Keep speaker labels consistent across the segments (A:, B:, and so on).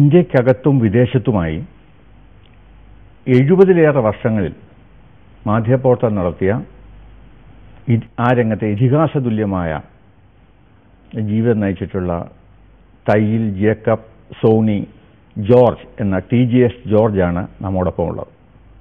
A: ഇന്ത്യക്കകത്തും വിദേശത്തുമായി എഴുപതിലേറെ വർഷങ്ങളിൽ മാധ്യമപ്രവർത്തനം നടത്തിയ ഇ- ആ രംഗത്തെ ഇതിഹാസതുല്യമായ ജീവിതം നയിച്ചിട്ടുള്ള തയ്യിൽ ജേക്കബ് സോണി ജോർജ് എന്ന ടി ജി എസ് ജോർജാണ് നമ്മോടൊപ്പം ഉള്ളത്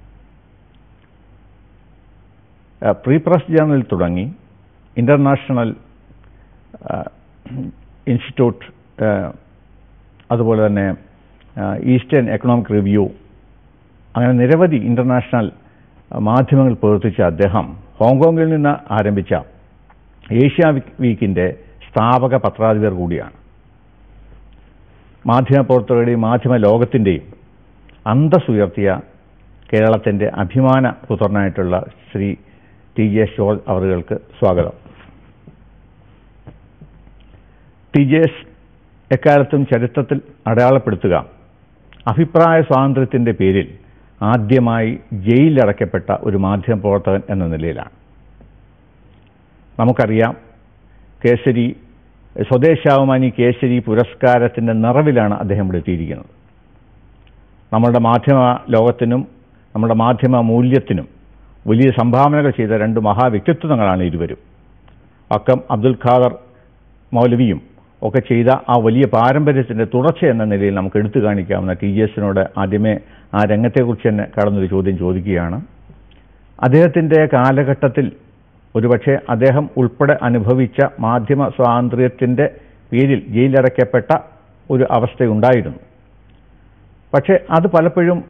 A: ആ, പ്രീ പ്രസ് ജേർണൽ തുടങ്ങി ഇൻ്റർനാഷണൽ ആ, ഇൻസ്റ്റിറ്റ്യൂട്ട് ആ, അതുപോലെ തന്നെ ആ, ഈസ്റ്റേൺ എക്കണോമിക് റിവ്യൂ അങ്ങനെ നിരവധി ഇൻ്റർനാഷണൽ മാധ്യമങ്ങൾ പ്രവർത്തിച്ച അദ്ദേഹം ഹോങ്കോങ്ങിൽ നിന്ന് ആരംഭിച്ച ഏഷ്യ വീക്ക് വീക്കിൻ്റെ സ്ഥാപക പത്രാധിപർ കൂടിയാണ് മാധ്യമപ്രവർത്തകരുടെയും മാധ്യമ ലോകത്തിൻ്റെയും അന്തസ്സുയർത്തിയ കേരളത്തിൻ്റെ അഭിമാന പുത്രനായിട്ടുള്ള Shri T J S George അവറുകൾക്ക് സ്വാഗതം ടി ജെ എസ് എക്കാലത്തും ചരിത്രത്തിൽ അടയാളപ്പെടുത്തുക അഭിപ്രായ സ്വാതന്ത്ര്യത്തിൻ്റെ പേരിൽ ആദ്യമായി ജയിലിലടയ്ക്കപ്പെട്ട ഒരു മാധ്യമപ്രവർത്തകൻ എന്ന നിലയിലാണ് നമുക്കറിയാം കേസരി സ്വദേശാഭിമാനി കേസരി പുരസ്കാരത്തിൻ്റെ നിറവിലാണ് അദ്ദേഹം ഇവിടെ എത്തിയിരിക്കുന്നത് നമ്മളുടെ മാധ്യമ ലോകത്തിനും നമ്മുടെ മാധ്യമ മൂല്യത്തിനും വലിയ സംഭാവനകൾ ചെയ്ത രണ്ട് മഹാവ്യക്തിത്വങ്ങളാണ് ഇരുവരും അക്കം അബ്ദുൽ ഖാദർ മൗലവിയും ഒക്കെ ചെയ്ത ആ വലിയ പാരമ്പര്യത്തിൻ്റെ തുടർച്ച എന്ന നിലയിൽ നമുക്ക് എടുത്തു കാണിക്കാവുന്ന ടി ജി എസിനോട് ആദ്യമേ ആ രംഗത്തെക്കുറിച്ച് തന്നെ കടന്നൊരു ചോദ്യം ചോദിക്കുകയാണ് അദ്ദേഹത്തിൻ്റെ കാലഘട്ടത്തിൽ ഒരുപക്ഷെ അദ്ദേഹം ഉൾപ്പെടെ അനുഭവിച്ച മാധ്യമ സ്വാതന്ത്ര്യത്തിൻ്റെ പേരിൽ ജയിലിലടയ്ക്കപ്പെട്ട ഒരു അവസ്ഥയുണ്ടായിരുന്നു പക്ഷേ അത് പലപ്പോഴും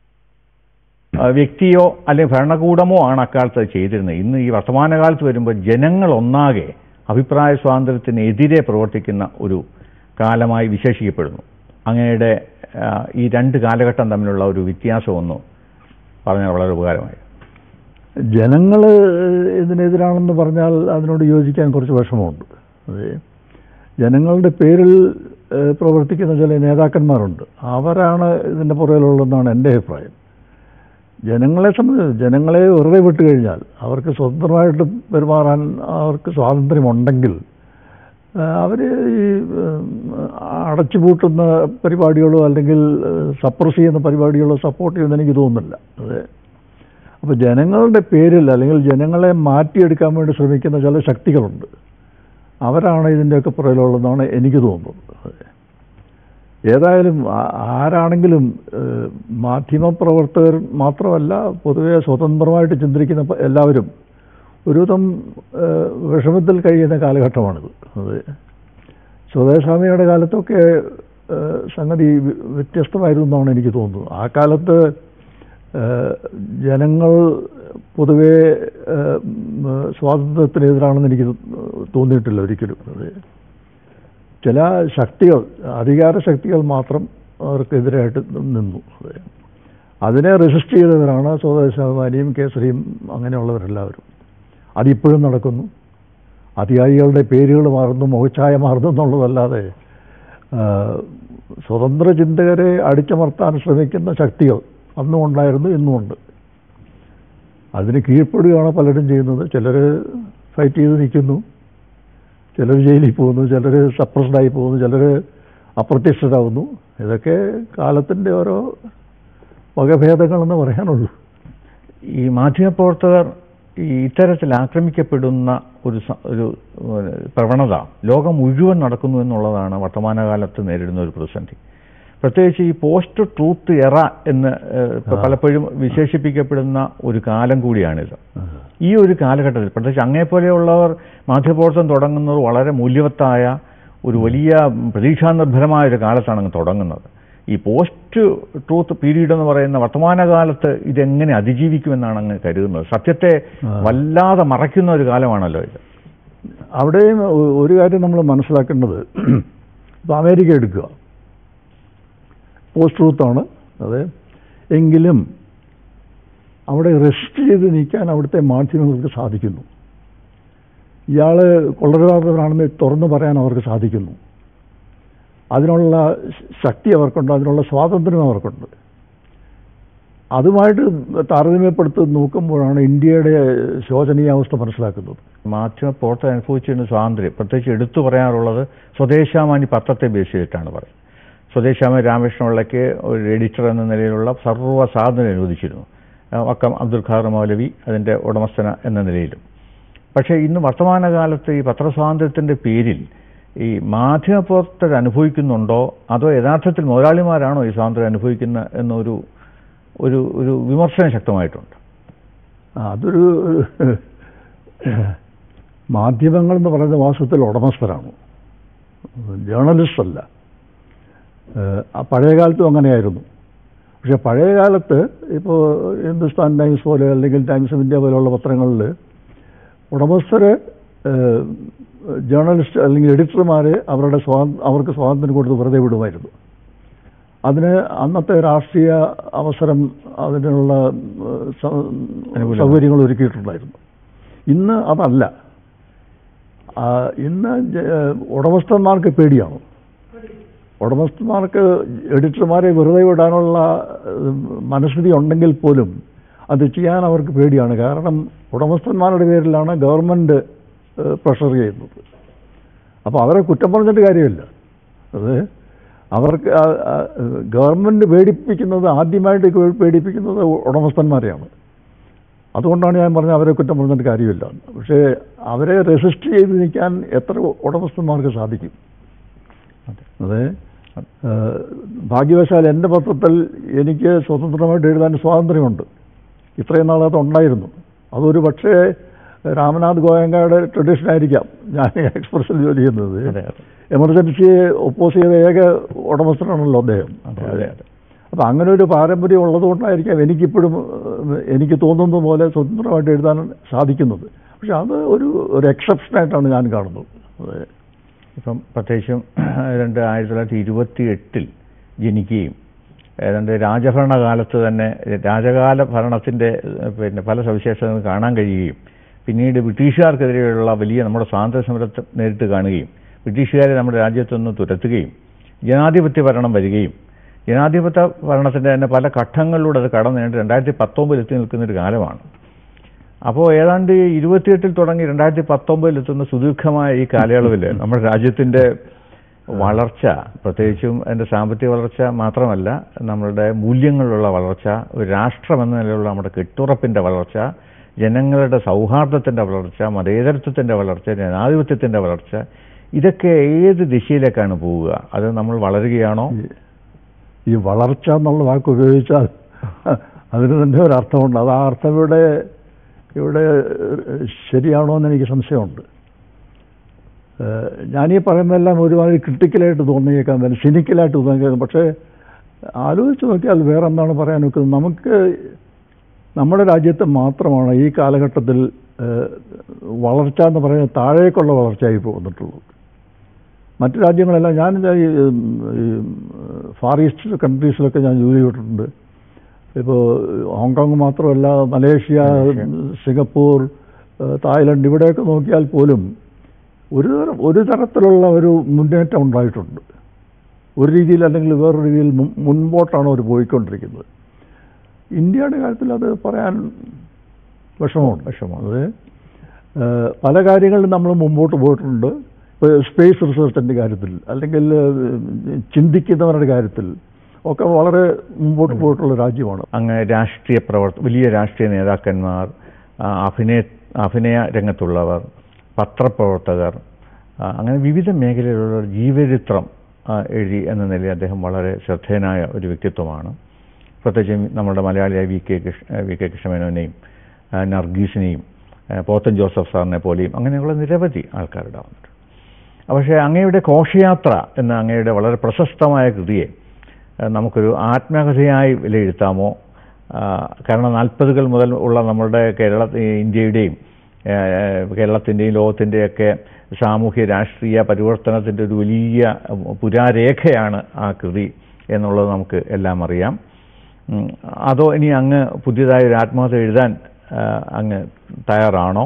A: ആ, വ്യക്തിയോ അല്ലെങ്കിൽ ഭരണകൂടമോ ആണ് അക്കാലത്ത് അത് ചെയ്തിരുന്നത് ഇന്ന് ഈ വർത്തമാനകാലത്ത് വരുമ്പോൾ ജനങ്ങൾ ഒന്നാകെ അഭിപ്രായ സ്വാതന്ത്ര്യത്തിനെതിരെ പ്രവർത്തിക്കുന്ന ഒരു കാലമായി വിശേഷിക്കപ്പെടുന്നു അങ്ങയുടെ ആ, ഈ രണ്ട് കാലഘട്ടം തമ്മിലുള്ള ഒരു വ്യത്യാസം ഒന്ന് പറഞ്ഞാൽ വളരെ ഉപകാരമായി
B: ജനങ്ങൾ ഇതിനെതിരാണെന്ന് പറഞ്ഞാൽ അതിനോട് യോജിക്കാൻ കുറച്ച് വിഷമമുണ്ട് അതെ ജനങ്ങളുടെ പേരിൽ ഏഹ്, പ്രവർത്തിക്കുന്ന ചില നേതാക്കന്മാരുണ്ട് അവരാണ് ഇതിൻ്റെ പുറകിലുള്ളതെന്നാണ് എൻ്റെ അഭിപ്രായം ജനങ്ങളെ സംബന്ധിച്ച് ജനങ്ങളെ വെറുതെ വിട്ട് കഴിഞ്ഞാൽ അവർക്ക് സ്വതന്ത്രമായിട്ട് പെരുമാറാൻ അവർക്ക് സ്വാതന്ത്ര്യമുണ്ടെങ്കിൽ അവർ ഈ ഏഹ്, അടച്ചുപൂട്ടുന്ന പരിപാടികളോ അല്ലെങ്കിൽ സപ്രസ് ചെയ്യുന്ന പരിപാടികളോ സപ്പോർട്ട് ചെയ്യുമെന്ന് എനിക്ക് തോന്നുന്നില്ല അതെ അപ്പോൾ ജനങ്ങളുടെ പേരിൽ അല്ലെങ്കിൽ ജനങ്ങളെ മാറ്റിയെടുക്കാൻ വേണ്ടി ശ്രമിക്കുന്ന ചില ശക്തികളുണ്ട് അവരാണ് ഇതിൻ്റെയൊക്കെ പുറകിലുള്ളതെന്നാണ് എനിക്ക് തോന്നുന്നത് അതെ. ഏതായാലും ആ- ആരാണെങ്കിലും ഏഹ്, മാധ്യമപ്രവർത്തകർ മാത്രമല്ല പൊതുവെ സ്വതന്ത്രമായിട്ട് ചിന്തിക്കുന്ന പ- എല്ലാവരും ഒരുവിധം ഏഹ്, വിഷമത്തിൽ കഴിയുന്ന കാലഘട്ടമാണിത് അത് സ്വദേശാമിയുടെ കാലത്തൊക്കെ ഏഹ്, സംഗതി വി- വ്യത്യസ്തമായിരുന്നു എന്നാണ് എനിക്ക് തോന്നുന്നത് ആ കാലത്ത് ഏഹ്, ജനങ്ങൾ പൊതുവെ ഏഹ്, ഉം, സ്വാതന്ത്ര്യത്തിനെതിരാണെന്ന് എനിക്ക് തോന്നിയിട്ടില്ല ഒരിക്കലും അതെ ചില ശക്തികൾ അധികാര ശക്തികൾ മാത്രം അവർക്കെതിരായിട്ട് നിന്നു അതെ. അതിനെ റെസിസ്റ്റ് ചെയ്തവരാണ് സ്വദേശാഭിമാനിയും കേസരിയും അങ്ങനെയുള്ളവരെല്ലാവരും അതിപ്പോഴും നടക്കുന്നു അധികാരികളുടെ പേരുകൾ മാറുന്നു മുഖച്ഛായ മാറുന്നു എന്നുള്ളതല്ലാതെ ആ, സ്വതന്ത്ര ചിന്തകരെ അടിച്ചമർത്താൻ ശ്രമിക്കുന്ന ശക്തികൾ അന്നും ഉണ്ടായിരുന്നു ഇന്നുമുണ്ട് അതിന് കീഴ്പ്പെടുകയാണ് പലരും ചെയ്യുന്നത് ചിലർ ഫൈറ്റ് ചെയ്ത് നിൽക്കുന്നു ചിലർ ജയിലിൽ പോകുന്നു ചിലർ സപ്രസ്ഡായി പോകുന്നു ചിലർ അപ്രത്യക്ഷരാകുന്നു ഇതൊക്കെ കാലത്തിൻ്റെ ഓരോ വകഭേദങ്ങളെന്ന് പറയാനുള്ളൂ
A: ഈ മാധ്യമപ്രവർത്തകർ ഈ ഇത്തരത്തിൽ ആക്രമിക്കപ്പെടുന്ന ഒരു സ- ഒരു ഏഹ്, പ്രവണത ലോകം മുഴുവൻ നടക്കുന്നു എന്നുള്ളതാണ് വർത്തമാനകാലത്ത് നേരിടുന്ന ഒരു പ്രതിസന്ധി പ്രത്യേകിച്ച് ഈ പോസ്റ്റ് ട്രൂത്ത് എറ എന്ന് ഏഹ്, ഇപ്പൊ
B: ആ.
A: പലപ്പോഴും വിശേഷിപ്പിക്കപ്പെടുന്ന ഒരു കാലം കൂടിയാണിത് ഈ ഒരു കാലഘട്ടത്തിൽ പ്രത്യേകിച്ച് അങ്ങേപ്പോലെയുള്ളവർ മാധ്യമപ്രവർത്തനം തുടങ്ങുന്നത് വളരെ മൂല്യവത്തായ ഒരു വലിയ പ്രതീക്ഷാനിർഭരമായ ഒരു കാലത്താണ് അങ്ങ് തുടങ്ങുന്നത് ഈ പോസ്റ്റ് ട്രൂത്ത് പീരീഡ് എന്ന് പറയുന്ന വർത്തമാനകാലത്ത് ഇതെങ്ങനെ അതിജീവിക്കുമെന്നാണ് അങ്ങ് കരുതുന്നത് സത്യത്തെ
B: ആ.
A: വല്ലാതെ മറയ്ക്കുന്ന ഒരു കാലമാണല്ലോ ഇത്
B: അവിടെയും ഒ- ഒരു കാര്യം നമ്മൾ മനസ്സിലാക്കേണ്ടത് ഇപ്പോൾ അമേരിക്ക എടുക്കുക പോസ്റ്റ് ട്രൂത്താണ് അതെ എങ്കിലും അവിടെ റെസ്റ്റ് ചെയ്ത് നിൽക്കാൻ അവിടുത്തെ മാധ്യമങ്ങൾക്ക് സാധിക്കുന്നു ഇയാൾ കൊള്ളരുതാത്തവരാണെന്ന് തുറന്നു പറയാൻ അവർക്ക് സാധിക്കുന്നു അതിനുള്ള ശക്തി അവർക്കുണ്ട് അതിനുള്ള സ്വാതന്ത്ര്യം അവർക്കുണ്ട് അതുമായിട്ട് താരതമ്യപ്പെടുത്തി നോക്കുമ്പോഴാണ് ഇന്ത്യയുടെ ശോചനീയാവസ്ഥ മനസ്സിലാക്കുന്നത്
A: മാധ്യമപ്രവർത്തനം അനുഭവിച്ചിരുന്ന സ്വാതന്ത്ര്യം പ്രത്യേകിച്ച് എടുത്തു പറയാറുള്ളത് സ്വദേശാമാനി പത്രത്തെ ബേസ് ചെയ്തിട്ടാണ് പറയുന്നത് സ്വദേശാമ രാമകൃഷ്ണപിള്ളയ്ക്ക് ഒരു എഡിറ്റർ എന്ന നിലയിലുള്ള സർവ്വ സ്വാതന്ത്ര്യം അനുവദിച്ചിരുന്നു ആ, വക്കം അബ്ദുൽ ഖാദർ മൗലവി അതിൻ്റെ ഉടമസ്ഥന എന്ന നിലയിലും പക്ഷേ ഇന്ന് വർത്തമാനകാലത്ത് ഈ പത്രസ്വാതന്ത്ര്യത്തിൻ്റെ പേരിൽ ഈ മാധ്യമപ്രവർത്തകർ അനുഭവിക്കുന്നുണ്ടോ അതോ യഥാർത്ഥത്തിൽ മുതലാളിമാരാണോ ഈ സ്വാതന്ത്ര്യം അനുഭവിക്കുന്നത് എന്നൊരു ഒരു ഒരു വിമർശനം ശക്തമായിട്ടുണ്ട്
B: ആ, അതൊരു മാധ്യമങ്ങൾ എന്ന് പറയുന്ന വാസ്തവത്തിൽ ഉടമസ്ഥരാണ് ജേർണലിസ്റ്റ് അല്ല ഏഹ്, ആ പഴയ കാലത്തും അങ്ങനെയായിരുന്നു പക്ഷെ പഴയ കാലത്ത് ഇപ്പോൾ ഹിന്ദുസ്ഥാൻ ടൈംസ് പോലെ അല്ലെങ്കിൽ ടൈംസ് ഓഫ് ഇന്ത്യ പോലെയുള്ള പത്രങ്ങളിൽ ഉടമസ്ഥര് ഏഹ്, ജേർണലിസ്റ്റ് അല്ലെങ്കിൽ എഡിറ്റർമാർ അവരുടെ സ്വാ അവർക്ക് സ്വാതന്ത്ര്യം കൊടുത്ത് വെറുതെ വിടുമായിരുന്നു അതിന് അന്നത്തെ രാഷ്ട്രീയ അവസരം അതിനുള്ള ഏഹ്, സ-
A: അനുകൂലം.
B: സൗകര്യങ്ങൾ ഒരുക്കിയിട്ടുണ്ടായിരുന്നു ഇന്ന് അതല്ല ആ, ഇന്ന് ജ- ഉടമസ്ഥന്മാർക്ക് പേടിയാണ് ഉടമസ്ഥന്മാർക്ക് എഡിറ്റർമാരെ വെറുതെ വിടാനുള്ള ഏഹ്, മനസ്ഥിതി ഉണ്ടെങ്കിൽ പോലും അത് ചെയ്യാൻ അവർക്ക് പേടിയാണ് കാരണം ഉടമസ്ഥന്മാരുടെ പേരിലാണ് ഗവൺമെൻറ് പ്രഷർ ചെയ്യുന്നത് അപ്പോൾ അവരെ കുറ്റം പറഞ്ഞിട്ട് കാര്യമില്ല അത് അവർക്ക് ആ- ആ, ഗവൺമെൻറ് പേടിപ്പിക്കുന്നത് ആദ്യമായിട്ട് പേ- പേടിപ്പിക്കുന്നത് ഉടമസ്ഥന്മാരെയാണ് അതുകൊണ്ടാണ് ഞാൻ പറഞ്ഞത് അവരെ കുറ്റം പറഞ്ഞിട്ട് കാര്യമില്ല പക്ഷേ അവരെ റെസിസ്റ്റ് ചെയ്ത് നിൽക്കാൻ എത്ര ഉടമസ്ഥന്മാർക്ക് സാധിക്കും അതെ ഏഹ്, ഭാഗ്യവശാൽ എൻ്റെ പത്രത്തിൽ എനിക്ക് സ്വതന്ത്രമായിട്ട് എഴുതാൻ സ്വാതന്ത്ര്യമുണ്ട് ഇത്രയും നാൾ അത് ഉണ്ടായിരുന്നു അതൊരു പക്ഷേ രാമനാഥ് ഗോയങ്കയുടെ ട്രഡീഷൻ ആയിരിക്കാം ഞാൻ എക്സ്പ്രസിൽ ജോലി ചെയ്യുന്നത്
A: അതെ അതെ
B: എമർജൻസിയെ ഒപ്പോസ് ചെയ്ത ഏക ഉടമസ്ഥനാണല്ലോ അദ്ദേഹം
A: അതെ അതെ അതെ
B: അപ്പം അങ്ങനെ ഒരു പാരമ്പര്യം ഉള്ളതുകൊണ്ടായിരിക്കാം എനിക്കിപ്പോഴും ഏഹ്, എനിക്ക് തോന്നുന്ന പോലെ സ്വതന്ത്രമായിട്ട് എഴുതാൻ സാധിക്കുന്നത് പക്ഷെ അത് ഒരു ഒരു എക്സെപ്ഷനായിട്ടാണ് ഞാൻ കാണുന്നത് അതെ
A: ഇപ്പം പ്രത്യേകിച്ചും രണ്ട് ആയിരത്തി തൊള്ളായിരത്തി ഇരുപത്തി എട്ടിൽ ജനിക്കുകയും ഏതാണ്ട് രാജഭരണകാലത്ത് തന്നെ രാജകാല ഭരണത്തിൻ്റെ ഏഹ്, പിന്നെ പല സവിശേഷതകളും കാണാൻ കഴിയുകയും പിന്നീട് ബ്രിട്ടീഷുകാർക്കെതിരെയുള്ള വലിയ നമ്മുടെ സ്വാതന്ത്ര്യ സമരത്തെ നേരിട്ട് കാണുകയും ബ്രിട്ടീഷുകാരെ നമ്മുടെ രാജ്യത്തു നിന്ന് തുരത്തുകയും ജനാധിപത്യ ഭരണം വരികയും ജനാധിപത്യ ഭരണത്തിൻ്റെ തന്നെ പല ഘട്ടങ്ങളിലൂടെ അത് കടന്നു കഴിഞ്ഞിട്ട് രണ്ടായിരത്തി പത്തൊമ്പതിൽ എത്തി നിൽക്കുന്നൊരു കാലമാണ് അപ്പോൾ ഏതാണ്ട് ഇരുപത്തിയെട്ടിൽ തുടങ്ങി രണ്ടായിരത്തി പത്തൊമ്പതിൽ എത്തുന്ന സുദീർഘമായ ഈ കാലയളവിൽ നമ്മുടെ രാജ്യത്തിൻ്റെ വളർച്ച പ്രത്യേകിച്ചും അതിൻ്റെ സാമ്പത്തിക വളർച്ച മാത്രമല്ല നമ്മളുടെ മൂല്യങ്ങളിലുള്ള വളർച്ച ഒരു രാഷ്ട്രം എന്ന നിലയിലുള്ള നമ്മുടെ കെട്ടുറപ്പിൻ്റെ വളർച്ച ജനങ്ങളുടെ സൗഹാർദ്ദത്തിൻ്റെ വളർച്ച മതേതരത്വത്തിൻ്റെ വളർച്ച ജനാധിപത്യത്തിൻ്റെ വളർച്ച ഇതൊക്കെ ഏത് ദിശയിലേക്കാണ് പോവുക അത് നമ്മൾ വളരുകയാണോ
B: ഈ- ഈ വളർച്ച എന്നുള്ള വാക്ക് ഉപയോഗിച്ചാൽ അതിന് തന്നെ ഒരു അർത്ഥമുണ്ട് അത് ആ അർത്ഥം ഇവിടെ ഇവിടെ ഏഹ്, ശരിയാണോ എന്ന് എനിക്ക് സംശയമുണ്ട് ഏഹ്, ഞാനീ പറയുന്നതെല്ലാം ഒരുമാതിരി ക്രിട്ടിക്കലായിട്ട് തോന്നിയേക്കാൻ തന്നെ സിനിക്കലായിട്ട് തോന്നിയേക്കാം പക്ഷേ ആലോചിച്ച് നോക്കിയാൽ വേറെ എന്താണ് പറയാൻ നോക്കുന്നത് നമുക്ക് നമ്മുടെ രാജ്യത്ത് മാത്രമാണ് ഈ കാലഘട്ടത്തിൽ ഏഹ്, വളർച്ച എന്ന് പറയുന്നത് താഴേക്കുള്ള വളർച്ചയായി പോന്നിട്ടുള്ളത് മറ്റു രാജ്യങ്ങളെല്ലാം ഞാൻ ഈ ഉം, ഈ ഫാർ ഈസ്റ്റ് കൺട്രീസിലൊക്കെ ഞാൻ ജോലി ചെയ്തിട്ടുണ്ട് ഇപ്പോൾ ഹോങ്കോങ് മാത്രമല്ല മലേഷ്യ
A: മലേഷ്യ.
B: സിംഗപ്പൂർ ഏഹ്, തായ്ലൻഡ് ഇവിടെയൊക്കെ നോക്കിയാൽ പോലും ഒരു തരം ഒരു തരത്തിലുള്ള ഒരു മുന്നേറ്റം ഉണ്ടായിട്ടുണ്ട് ഒരു രീതിയിൽ അല്ലെങ്കിൽ വേറൊരു രീതിയിൽ മുൻ- മുൻപോട്ടാണ് അവർ പോയിക്കൊണ്ടിരിക്കുന്നത് ഇന്ത്യയുടെ കാര്യത്തിൽ അത് പറയാൻ വിഷമമുണ്ട്
A: വിഷമമാണ്.
B: അത് ഏഹ്, പല കാര്യങ്ങളിലും നമ്മൾ മുമ്പോട്ട് പോയിട്ടുണ്ട് ഇപ്പോൾ സ്പേസ് റിസർച്ചിൻ്റെ കാര്യത്തിൽ അല്ലെങ്കിൽ ഏഹ്, ചിന്തിക്കുന്നവരുടെ കാര്യത്തിൽ ഒക്കെ വളരെ മുമ്പോട്ട് പോയിട്ടുള്ള രാജ്യമാണ്
A: അങ്ങ് രാഷ്ട്രീയ പ്രവർത്ത വലിയ രാഷ്ട്രീയ നേതാക്കന്മാർ ആ, അഭിനയ അഭിനയ രംഗത്തുള്ളവർ പത്രപ്രവർത്തകർ ആ, അങ്ങനെ വിവിധ മേഖലയിലുള്ള ജീവചരിത്രം ആ, എഴുതി എന്ന നിലയിൽ അദ്ദേഹം വളരെ ശ്രദ്ധേയനായ ഒരു വ്യക്തിത്വമാണ് പ്രത്യേകിച്ചും നമ്മുടെ മലയാളിയായ V K Krishna V K കൃഷ്ണമേനോനെയും ആ, നർഗീസിനെയും ആ, പോത്തൻ ജോസഫ് സാറിനെ പോലെയും അങ്ങനെയുള്ള നിരവധി ആൾക്കാരുടെ വന്നിട്ടുണ്ട് പക്ഷേ അങ്ങയുടെ ഘോഷയാത്ര എന്ന അങ്ങയുടെ വളരെ പ്രശസ്തമായ കൃതിയെ ആ, നമുക്കൊരു ആത്മകഥയായി വിലയിരുത്താമോ ആ, കാരണം നാൽപ്പതുകൾ മുതൽ ഉള്ള നമ്മുടെ കേരള ഇന്ത്യയുടെയും ആ, കേരളത്തിൻ്റെയും ലോകത്തിൻ്റെയൊക്കെ സാമൂഹ്യ രാഷ്ട്രീയ പരിവർത്തനത്തിൻ്റെ ഒരു വലിയ ഉം, പുരാരേഖയാണ് ആ കൃതി എന്നുള്ളത് നമുക്ക് എല്ലാം അറിയാം ഉം, അതോ ഇനി അങ്ങ് പുതിയതായ ഒരു ആത്മകഥ എഴുതാൻ ആ, അങ്ങ് തയ്യാറാണോ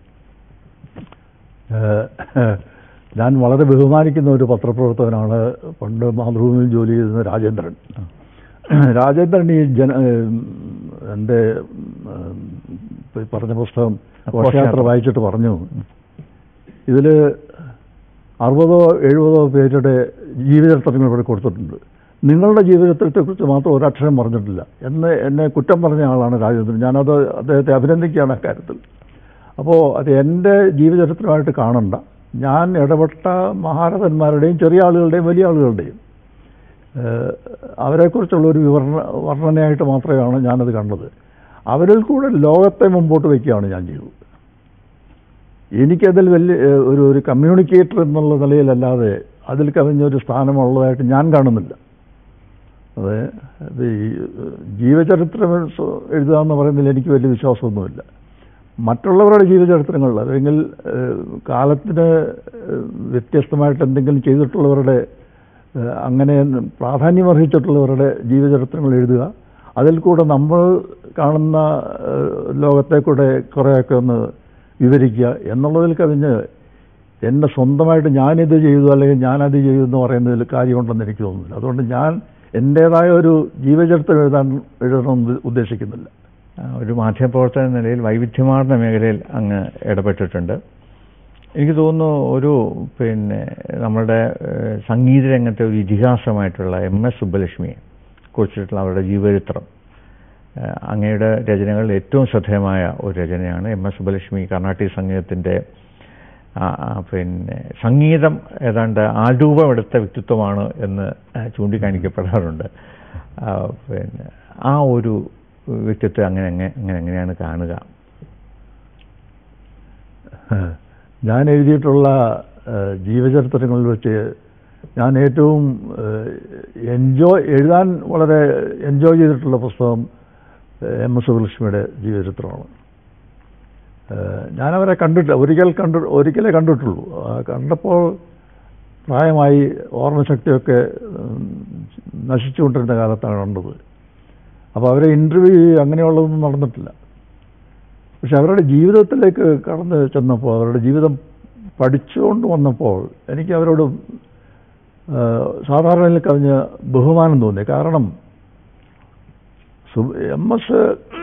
B: ഏഹ്, ഞാൻ വളരെ ബഹുമാനിക്കുന്ന ഒരു പത്രപ്രവർത്തകനാണ് പണ്ട് മാതൃഭൂമിയിൽ ജോലി ചെയ്തിരുന്ന രാജേന്ദ്രൻ രാജേന്ദ്രൻ ഈ ജന ഏഹ്, എൻ്റെ ഏഹ്, ഈ പറഞ്ഞ പുസ്തകം ഘോഷയാത്ര വായിച്ചിട്ട് പറഞ്ഞു ഇതിൽ അറുപതോ എഴുപതോ പേരുടെ ജീവചരിത്രങ്ങൾ ഇവിടെ കൊടുത്തിട്ടുണ്ട് നിങ്ങളുടെ ജീവചരിത്രത്തെക്കുറിച്ച് മാത്രം ഒരക്ഷരം പറഞ്ഞിട്ടില്ല എന്ന് എന്നെ കുറ്റം പറഞ്ഞ ആളാണ് രാജേന്ദ്രൻ ഞാനത് അദ്ദേഹത്തെ അഭിനന്ദിക്കുകയാണ് അക്കാര്യത്തിൽ അപ്പോൾ അത് എൻ്റെ ജീവചരിത്രമായിട്ട് കാണണ്ട ഞാൻ ഇടപെട്ട മഹാരഥന്മാരുടെയും ചെറിയ ആളുകളുടെയും വലിയ ആളുകളുടെയും ഏഹ് അവരെക്കുറിച്ചുള്ള ഒരു വിവരണ വർണ്ണനയായിട്ട് മാത്രമാണ് ഞാനത് കണ്ടത് അവരിൽ കൂടെ ലോകത്തെ മുമ്പോട്ട് വയ്ക്കുകയാണ് ഞാൻ ചെയ്തത് എനിക്കതിൽ വലിയ ഏഹ് ഒരു ഒരു കമ്മ്യൂണിക്കേറ്റർ എന്നുള്ള നിലയിലല്ലാതെ അതിൽ കവിഞ്ഞൊരു സ്ഥാനമുള്ളതായിട്ട് ഞാൻ കാണുന്നില്ല അത് ഇത് ഈ ഏഹ് ജീവചരിത്രം എഴുത- എഴുതുക എന്ന് പറയുന്നതിൽ എനിക്ക് വലിയ വിശ്വാസമൊന്നുമില്ല മറ്റുള്ളവരുടെ ജീവചരിത്രങ്ങൾ അല്ലെങ്കിൽ ഏഹ് കാലത്തിന് ഏഹ് വ്യത്യസ്തമായിട്ട് എന്തെങ്കിലും ചെയ്തിട്ടുള്ളവരുടെ ഏഹ് അങ്ങനെ പ്രാധാന്യമർഹിച്ചിട്ടുള്ളവരുടെ ജീവചരിത്രങ്ങൾ എഴുതുക അതിൽ കൂടെ നമ്മൾ കാണുന്ന ഏഹ് ലോകത്തെ കൂടെ കുറേയൊക്കെ ഒന്ന് വിവരിക്കുക എന്നുള്ളതിൽ കവിഞ്ഞ് എൻ്റെ സ്വന്തമായിട്ട് ഞാനിത് ചെയ്തു അല്ലെങ്കിൽ ഞാനത് ചെയ്തു എന്ന് പറയുന്നതിൽ കാര്യമുണ്ടെന്ന് എനിക്ക് തോന്നുന്നില്ല അതുകൊണ്ട് ഞാൻ എൻ്റേതായ ഒരു ജീവചരിത്രം എഴുതാൻ എഴുതണമെന്ന് ഉദ്ദേശിക്കുന്നില്ല
A: ആ, ഒരു മാധ്യമപ്രവർത്തന എന്ന നിലയിൽ വൈവിധ്യമാർന്ന മേഖലയിൽ അങ്ങ് ഇടപെട്ടിട്ടുണ്ട് എനിക്ക് തോന്നുന്നു ഒരു പിന്നെ നമ്മുടെ ഏഹ്, സംഗീത രംഗത്തെ ഒരു ഇതിഹാസമായിട്ടുള്ള എം എസ് സുബ്ബലക്ഷ്മിയെ കുറിച്ചിട്ടുള്ള അവരുടെ ജീവചരിത്രം ഏഹ്, അങ്ങയുടെ രചനകളിൽ ഏറ്റവും ശ്രദ്ധേയമായ ഒരു രചനയാണ് എം എസ് സുബ്ബലക്ഷ്മി കർണാട്ടിക് സംഗീതത്തിൻ്റെ ആ, ആ, പിന്നെ സംഗീതം ഏതാണ്ട് ആരൂപമെടുത്ത വ്യക്തിത്വമാണ് എന്ന് ആ, ചൂണ്ടിക്കാണിക്കപ്പെടാറുണ്ട് ആ, പിന്നെ ആ ഒരു വ്യക്തിത്വം അങ്ങനെ അങ്ങനെ അങ്ങനെ എങ്ങനെയാണ് കാണുക
B: ഞാൻ എഴുതിയിട്ടുള്ള ഏഹ്, ജീവചരിത്രങ്ങളിൽ വെച്ച് ഞാൻ ഏറ്റവും എൻജോയ് എഴുതാൻ വളരെ എൻജോയ് ചെയ്തിട്ടുള്ള പുസ്തകം ഏഹ്, എം എസ് സുബ്ബലക്ഷ്മിയുടെ ജീവചരിത്രമാണ് ഏഹ്, ഞാനവരെ കണ്ടിട്ട് ഒരിക്കൽ കണ്ടു ഒരിക്കലേ കണ്ടിട്ടുള്ളൂ ആ, കണ്ടപ്പോൾ പ്രായമായി ഓർമ്മശക്തിയൊക്കെ ഉം, നശിച്ചുകൊണ്ടിരുന്ന കാലത്താണ് കണ്ടത് അപ്പോൾ അവരെ ഇൻ്റർവ്യൂ അങ്ങനെയുള്ളതൊന്നും നടന്നിട്ടില്ല പക്ഷെ അവരുടെ ജീവിതത്തിലേക്ക് കടന്ന് ചെന്നപ്പോൾ അവരുടെ ജീവിതം പഠിച്ചുകൊണ്ട് വന്നപ്പോൾ എനിക്ക് അവരോട് ആ, സാധാരണയിൽ കവിഞ്ഞ ബഹുമാനം തോന്നി കാരണം സു- എം എസ്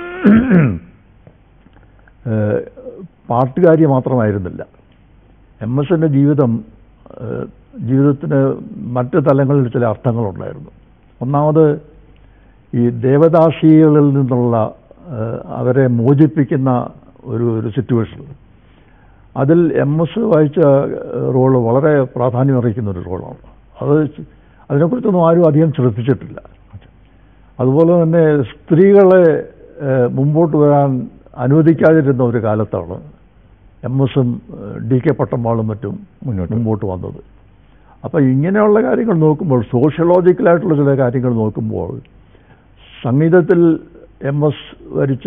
B: ഏഹ്, പാട്ടുകാരി മാത്രമായിരുന്നില്ല എം എസിൻ്റെ ജീവിതം ഏഹ്, ജീവിതത്തിന് മറ്റ് തലങ്ങളിൽ ചില അർത്ഥങ്ങളുണ്ടായിരുന്നു ഒന്നാമത് ഈ ദേവദാസികളിൽ നിന്നുള്ള ഏഹ്, അവരെ മോചിപ്പിക്കുന്ന ഒരു ഒരു സിറ്റുവേഷൻ അതിൽ എം എസ് വായിച്ച ഏഹ്, റോള് വളരെ പ്രാധാന്യമർഹിക്കുന്ന ഒരു റോളാണ് അത് അതിനെക്കുറിച്ചൊന്നും ആരും അധികം ശ്രദ്ധിച്ചിട്ടില്ല അതുപോലെ തന്നെ സ്ത്രീകളെ ഏഹ്, മുമ്പോട്ട് വരാൻ അനുവദിക്കാതിരുന്ന ഒരു കാലത്താണ് എം എസും ഡി കെ പട്ടമ്മാളും മറ്റും
A: മുന്നോട്ട്
B: മുമ്പോട്ട് വന്നത് അപ്പോൾ ഇങ്ങനെയുള്ള കാര്യങ്ങൾ നോക്കുമ്പോൾ സോഷ്യോളജിക്കലായിട്ടുള്ള ചില കാര്യങ്ങൾ നോക്കുമ്പോൾ സംഗീതത്തിൽ എം എസ് വരിച്ച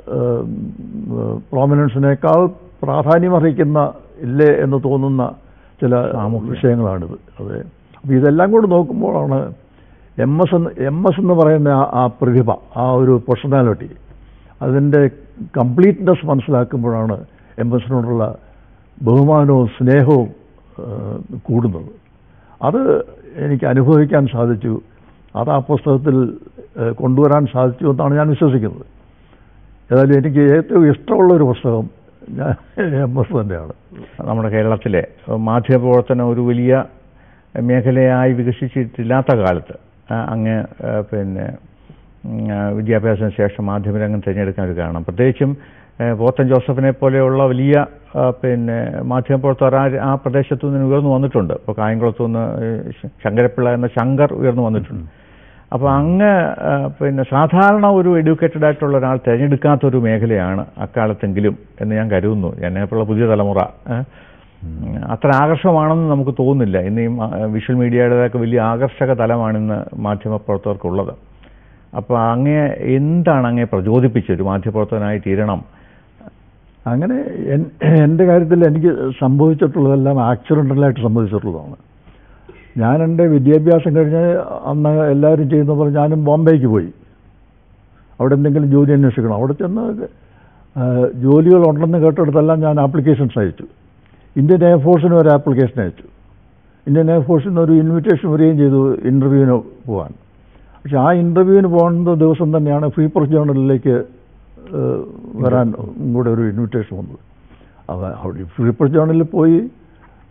B: പ്രോമിനൻസിനേക്കാൾ പ്രാധാന്യമർഹിക്കുന്ന ഇല്ലേ എന്ന് തോന്നുന്ന ചില
A: സാമൂഹ്യ.
B: വിഷയങ്ങളാണിത് അതെ അപ്പോൾ ഇതെല്ലാം കൂടി നോക്കുമ്പോഴാണ് എം എസ് എന്ന് എം എസ് എന്ന് പറയുന്ന ആ- ആ പ്രതിഭ ആ ഒരു പേഴ്സണാലിറ്റി അതിൻ്റെ കംപ്ലീറ്റ്നെസ് മനസ്സിലാക്കുമ്പോഴാണ് എം എസിനോടുള്ള ബഹുമാനവും സ്നേഹവും ആ, കൂടുന്നത് അത് എനിക്ക് അനുഭവിക്കാൻ സാധിച്ചു അത് ആ പുസ്തകത്തിൽ ആ, കൊണ്ടുവരാൻ സാധിച്ചു എന്നാണ് ഞാൻ വിശ്വസിക്കുന്നത് ഏതായാലും എനിക്ക് ഏറ്റവും ഇഷ്ടമുള്ള ഒരു പുസ്തകം ഞാൻ എം എസ് തന്നെയാണ്
A: നമ്മുടെ കേരളത്തിലെ മാധ്യമപ്രവർത്തനം ഒരു വലിയ മേഖലയായി വികസിച്ചിട്ടില്ലാത്ത കാലത്ത് ആ, അങ്ങ് ആ, പിന്നെ ഉം, ആ, വിദ്യാഭ്യാസത്തിന് ശേഷം മാധ്യമരംഗം തിരഞ്ഞെടുക്കാൻ ഒരു കാരണം പ്രത്യേകിച്ചും ആ, പോത്തൻ ജോസഫിനെ പോലെയുള്ള വലിയ ആ, പിന്നെ മാധ്യമപ്രവർത്തകർ ആ ആ പ്രദേശത്തു നിന്ന് ഉയർന്നു വന്നിട്ടുണ്ട് ഇപ്പോൾ കായംകുളത്തു നിന്ന് ഏ, ശ- ശങ്കരപ്പിള്ള എന്ന ശങ്കർ ഉയർന്നു വന്നിട്ടുണ്ട് അപ്പോൾ അങ്ങ് ആ, പിന്നെ സാധാരണ ഒരു എഡ്യൂക്കേറ്റഡ് ആയിട്ടുള്ള ഒരാൾ തിരഞ്ഞെടുക്കാത്ത ഒരു മേഖലയാണ് അക്കാലത്തെങ്കിലും എന്ന് ഞാൻ കരുതുന്നു എന്നെപ്പോലുള്ള പുതിയ തലമുറ ഏ, അത്ര ആകർഷകമാണെന്ന് നമുക്ക് തോന്നുന്നില്ല ഇന്ന് ഈ മ- വിഷ്വൽ മീഡിയയുടെതൊക്കെ വലിയ ആകർഷക തലമാണ് ഇന്ന് മാധ്യമപ്രവർത്തകർക്കുള്ളത് അപ്പോൾ അങ്ങേ എന്താണ് അങ്ങേ പ്രചോദിപ്പിച്ചത് ഒരു മാധ്യമപ്രവർത്തകനായി തീരണം
B: അങ്ങനെ എൻ- എൻ്റെ കാര്യത്തിൽ എനിക്ക് സംഭവിച്ചിട്ടുള്ളതെല്ലാം ആക്സിഡൻ്റലായിട്ട് സംഭവിച്ചിട്ടുള്ളതാണ് ഞാൻ എൻ്റെ വിദ്യാഭ്യാസം കഴിഞ്ഞ് അന്ന് എല്ലാവരും ചെയ്യുന്ന പോലെ ഞാനും ബോംബെക്ക് പോയി അവിടെ എന്തെങ്കിലും ജോലി അന്വേഷിക്കണം അവിടെ ചെന്ന് ആ, ജോലികളുണ്ടെന്ന് കേട്ടെടുത്തെല്ലാം ഞാൻ ആപ്ലിക്കേഷൻസ് അയച്ചു ഇന്ത്യൻ എയർഫോഴ്സിന് ഒരു ആപ്ലിക്കേഷൻ അയച്ചു ഇന്ത്യൻ എയർഫോഴ്സിൽ നിന്ന് ഒരു ഇൻവിറ്റേഷൻ വരികയും ചെയ്തു ഇൻ്റർവ്യൂവിന് പോകാൻ പക്ഷെ ആ ഇൻ്റർവ്യൂവിന് പോകുന്ന ദിവസം തന്നെയാണ് ഫ്രീ പ്രസ് ജേണലിലേക്ക് ഏഹ്, വരാൻ കൂടെ ഒരു ഇൻവിറ്റേഷൻ വന്നത് അപ്പോൾ അവിടെ ഫ്രീ പ്രസ് ജേണലിൽ പോയി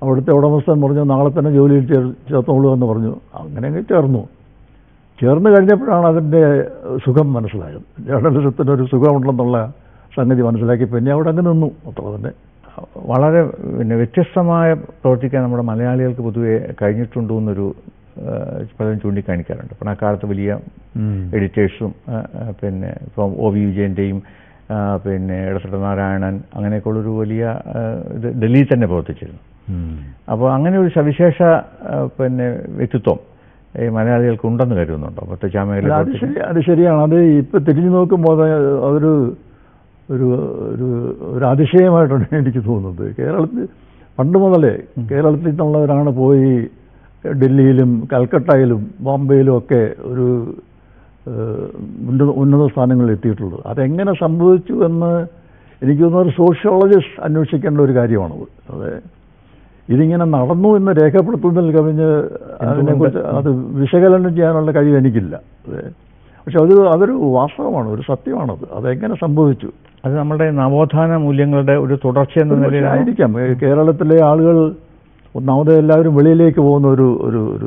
B: അവിടുത്തെ ഉടമസ്ഥൻ പറഞ്ഞു നാളെ തന്നെ ജോലിയിൽ ചേർ ചേർത്തോളൂ എന്ന് പറഞ്ഞു അങ്ങനെ അങ്ങ് ചേർന്നു ചേർന്ന് കഴിഞ്ഞപ്പോഴാണ് അതിൻ്റെ സുഖം മനസ്സിലായത് ജേർണലിസത്തിനൊരു സുഖമുണ്ടെന്നുള്ള സംഗതി മനസ്സിലാക്കി പിന്നെ അവിടെ അങ്ങ് നിന്നു അത്ര തന്നെ
A: വളരെ പിന്നെ വ്യത്യസ്തമായ പ്രവർത്തിക്കാൻ നമ്മുടെ മലയാളികൾക്ക് പൊതുവെ കഴിഞ്ഞിട്ടുണ്ടോ എന്നൊരു ആ, പലരും ചൂണ്ടിക്കാണിക്കാറുണ്ട് അപ്പോൾ ആ കാലത്ത് വലിയ എഡിറ്റേഴ്സും ആ, ആ, പിന്നെ ഇപ്പം ഒ വി വിജയൻ്റെയും ആ, പിന്നെ ഇടത്തട്ട നാരായണൻ അങ്ങനെയൊക്കെയുള്ളൊരു വലിയ ആ, ഇത് ഡൽഹിയിൽ തന്നെ പ്രവർത്തിച്ചിരുന്നു അപ്പോൾ അങ്ങനെ ഒരു സവിശേഷ ആ, പിന്നെ വ്യക്തിത്വം ഈ മലയാളികൾക്ക് ഉണ്ടെന്ന് കരുതുന്നുണ്ടോ പ്രത്യേകിച്ച് ആ മേഖല
B: അല്ല, അത് ശരി അത് ശരിയാണ് അത് ഇപ്പൊ തിരിഞ്ഞു നോക്കുമ്പോൾ അത് അതൊരു ഒരു ഒരു ഒരു അതിശയമായിട്ടാണ് എനിക്ക് തോന്നുന്നത് കേരളത്തിൽ പണ്ട് മുതലേ കേരളത്തിൽ നിന്നുള്ളവരാണ് പോയി ഡൽഹിയിലും കൽക്കട്ടയിലും ബോംബെയിലും ഒക്കെ ഒരു ഏഹ്, ഉന്നത ഉന്നത സ്ഥാനങ്ങളിൽ എത്തിയിട്ടുള്ളത് അതെങ്ങനെ സംഭവിച്ചു എന്ന് എനിക്ക് തോന്നുന്ന ഒരു സോഷ്യോളജിസ്റ്റ് അന്വേഷിക്കേണ്ട ഒരു കാര്യമാണത് അതെ ഇതിങ്ങനെ നടന്നു എന്ന് രേഖപ്പെടുത്തുന്നതിൽ കവിഞ്ഞ് അതിനെക്കുറിച്ച് അത് വിശകലനം ചെയ്യാനുള്ള കഴിവ് എനിക്കില്ല അതെ പക്ഷെ അത് അതൊരു വാസ്തവമാണ് ഒരു സത്യമാണത് അതെങ്ങനെ സംഭവിച്ചു
A: അത് നമ്മുടെ നവോത്ഥാന മൂല്യങ്ങളുടെ ഒരു തുടർച്ച എന്ന
B: പക്ഷേ
A: നിലയിലാണ്
B: ആയിരിക്കാം ഏ, കേരളത്തിലെ ആളുകൾ ഒന്നാമത് എല്ലാവരും വെളിയിലേക്ക് പോകുന്ന ഒരു ഒരു ഒരു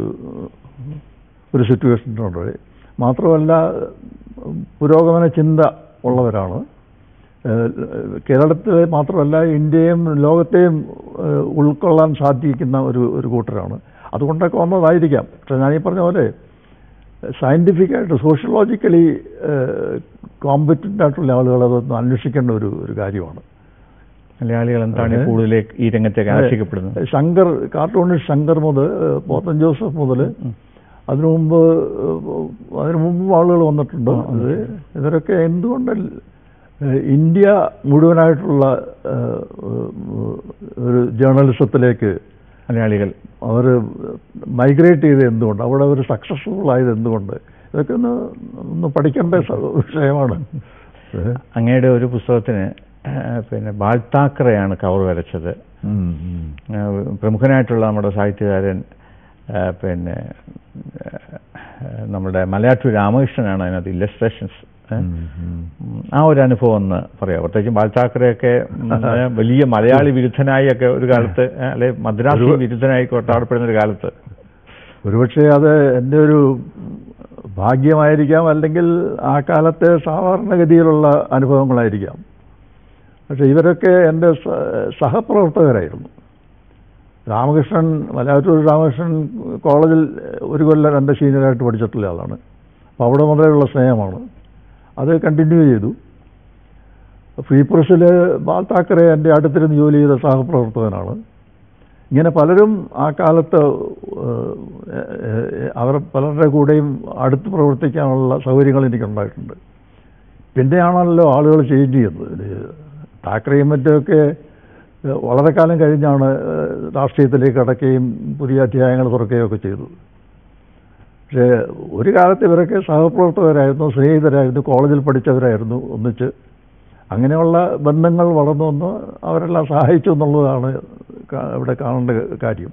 B: ഒരു സിറ്റുവേഷനുണ്ട് മാത്രമല്ല ഉം, പുരോഗമന ചിന്ത ഉള്ളവരാണ് ഏഹ്, കേരളത്തിലെ മാത്രമല്ല ഇന്ത്യയും ലോകത്തെയും ഏഹ്, ഉൾക്കൊള്ളാൻ സാധിക്കുന്ന ഒരു ഒരു കൂട്ടരാണ് അതുകൊണ്ടൊക്കെ വന്നതായിരിക്കാം പക്ഷെ ഞാൻ ഈ പറഞ്ഞ പോലെ സയൻറ്റിഫിക്കായിട്ട് സോഷ്യോളജിക്കലി കോമ്പറ്റൻ്റ് ആയിട്ടുള്ള ആളുകൾ അതൊന്ന് അന്വേഷിക്കേണ്ട ഒരു ഒരു കാര്യമാണ്
A: മലയാളികൾ എന്താണ് ഈ
B: അതെ.
A: കൂടുതൽ ഈ രംഗത്തേക്ക് ആകർഷിക്കപ്പെടുന്നത്
B: ശങ്കർ കാർട്ടൂണിസ്റ്റ് ശങ്കർ മുതൽ ഏഹ്, പോത്തൻ ജോസഫ് മുതൽ അതിനു മുമ്പ് ഏഹ്, അതിനു മുമ്പ് ആളുകൾ വന്നിട്ടുണ്ട് അത് ഇവരൊക്കെ എന്തുകൊണ്ട് ഏഹ്, ഇന്ത്യ മുഴുവനായിട്ടുള്ള ഏഹ്, ഏഹ്, ഒരു ജേർണലിസത്തിലേക്ക്
A: മലയാളികൾ
B: അവർ മൈഗ്രേറ്റ് ചെയ്ത് എന്തുകൊണ്ട് അവിടെ അവർ സക്സസ്ഫുൾ ആയത് എന്തുകൊണ്ട് ഇതൊക്കെ ഒന്ന് ഒന്ന് പഠിക്കേണ്ട സ- വിഷയമാണ് ഏഹ്.
A: അങ്ങയുടെ ഒരു പുസ്തകത്തിന് ആ, പിന്നെ ബാൽത്താക്കറയാണ് കവർ വരച്ചത്
B: ഉം, ഉം.
A: ആ, പ്രമുഖനായിട്ടുള്ള നമ്മുടെ സാഹിത്യകാരൻ ആ, പിന്നെ ആ, നമ്മുടെ മലയാറ്റൂർ രാമകൃഷ്ണനാണ് അതിനകത്ത് ഇല്ലസ്ട്രേഷൻസ്
B: ഉം, ഉം.
A: ആ ഒരു അനുഭവം ഒന്ന് പറയാം പ്രത്യേകിച്ചും ബാൽത്താക്കറെയൊക്കെ ഉം, വലിയ മലയാളി വിരുദ്ധനായി ഒക്കെ ഒരു കാലത്ത് ആ, അല്ലെ മദ്രാസി വിരുദ്ധനായി കൊട്ടാടപ്പെടുന്ന ഒരു കാലത്ത്
B: ഒരുപക്ഷെ അത് എൻ്റെ ഒരു ഭാഗ്യമായിരിക്കാം അല്ലെങ്കിൽ ആ കാലത്തെ സാധാരണഗതിയിലുള്ള അനുഭവങ്ങളായിരിക്കാം പക്ഷെ ഇവരൊക്കെ എൻ്റെ സ- സഹപ്രവർത്തകരായിരുന്നു രാമകൃഷ്ണൻ മലയാറ്റൂർ രാമകൃഷ്ണൻ കോളേജിൽ ഒരു കൊല്ലം എൻ്റെ സീനിയറായിട്ട് പഠിച്ചിട്ടുള്ള ആളാണ് അപ്പോൾ അവിടെ മുതലുള്ള സ്നേഹമാണ് അത് കണ്ടിന്യൂ ചെയ്തു ഫ്രീ പ്രസ്സിൽ ബാൽ താക്കറെ എൻ്റെ അടുത്തിരുന്ന് ജോലി ചെയ്ത സഹപ്രവർത്തകനാണ് ഇങ്ങനെ പലരും ആ കാലത്ത് ഏഹ്, ഏഹ്, അവർ പലരുടെ കൂടെയും അടുത്ത് പ്രവർത്തിക്കാനുള്ള സൗകര്യങ്ങൾ എനിക്കുണ്ടായിട്ടുണ്ട് പിന്നെയാണല്ലോ ആളുകൾ ചേഞ്ച് ചെയ്യുന്നത് ഇത് താക്കറയും മറ്റുമൊക്കെ ഏഹ്, വളരെ കാലം കഴിഞ്ഞാണ് ഏഹ്, രാഷ്ട്രീയത്തിലേക്ക് കടക്കുകയും പുതിയ അധ്യായങ്ങൾ തുറക്കുകയും ഒക്കെ ചെയ്തത് പക്ഷേ ഒരു കാലത്ത് ഇവരൊക്കെ സഹപ്രവർത്തകരായിരുന്നു സ്നേഹിതരായിരുന്നു കോളേജിൽ പഠിച്ചവരായിരുന്നു ഒന്നിച്ച് അങ്ങനെയുള്ള ബന്ധങ്ങൾ വളർന്നു വന്ന് അവരെല്ലാം സഹായിച്ചു എന്നുള്ളതാണ് കാ- ഇവിടെ കാണേണ്ട കാര്യം